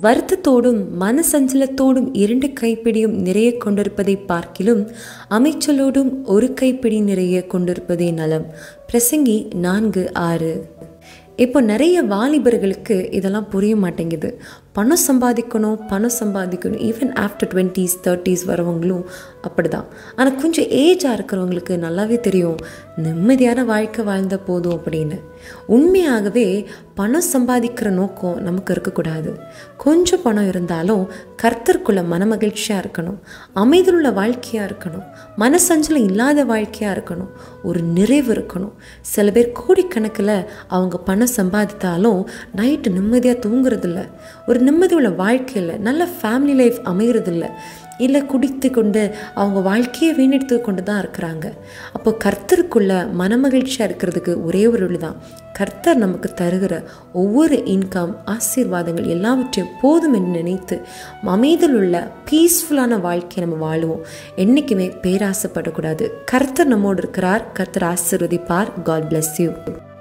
வருத்தத்தோடும் மனசஞ்சலத்தோடும் இரண்டு கைப்பிடியும் நிறைய கொண்டிருப்பதை பார்க்கிலும் அமைச்சலோடும் ஒரு கைப்பிடி நிறைய கொண்டிருப்பதே நலம் பிரசங்கி நான்கு ஆறு இப்போ நிறைய வாலிபர்களுக்கு இதெல்லாம் புரிய மாட்டேங்குது பணம் சம்பாதிக்கணும் பணம் சம்பாதிக்கணும் ஈவன் ஆஃப்டர் டுவெண்ட்டீஸ் தேர்ட்டிஸ் வரவங்களும் அப்படிதான் ஆனால் கொஞ்சம் ஏஜாக இருக்கிறவங்களுக்கு நல்லாவே தெரியும் நிம்மதியான வாழ்க்கை வாழ்ந்த போதும் அப்படின்னு உண்மையாகவே பணம் சம்பாதிக்கிற நோக்கம் நமக்கு இருக்கக்கூடாது கொஞ்சம் பணம் இருந்தாலும் கர்த்தருக்குள்ள மனமகிழ்ச்சியாக இருக்கணும் அமைதியுள்ள வாழ்க்கையாக இருக்கணும் மனசஞ்சலம் இல்லாத வாழ்க்கையாக இருக்கணும் ஒரு நிறைவு இருக்கணும் சில பேர் கோடிக்கணக்கில் அவங்க பணம் சம்பாதித்தாலும் நைட்டு நிம்மதியாக தூங்குறதில்ல ஒரு நிம்மதி உள்ள வாழ்க்கையில் நல்ல ஃபேமிலி லைஃப் அமைகிறதில்ல இல்லை குடித்து கொண்டு அவங்க வாழ்க்கையை வீணெடுத்து கொண்டு தான் இருக்கிறாங்க அப்போ கர்த்தருக்குள்ள மனமகிழ்ச்சியாக இருக்கிறதுக்கு ஒரே ஒரு வழி தான் கர்த்தர் நமக்கு தருகிற ஒவ்வொரு இன்கம் ஆசீர்வாதங்கள் எல்லாவற்றையும் போதும் என்று நினைத்து அமைதியில் உள்ள பீஸ்ஃபுல்லான வாழ்க்கையை நம்ம வாழுவோம் என்றைக்குமே பேராசைப்படக்கூடாது கர்த்தர் நம்மோடு இருக்கிறார் கர்த்தர் ஆசீர்வதிப்பார் காட் bless யூ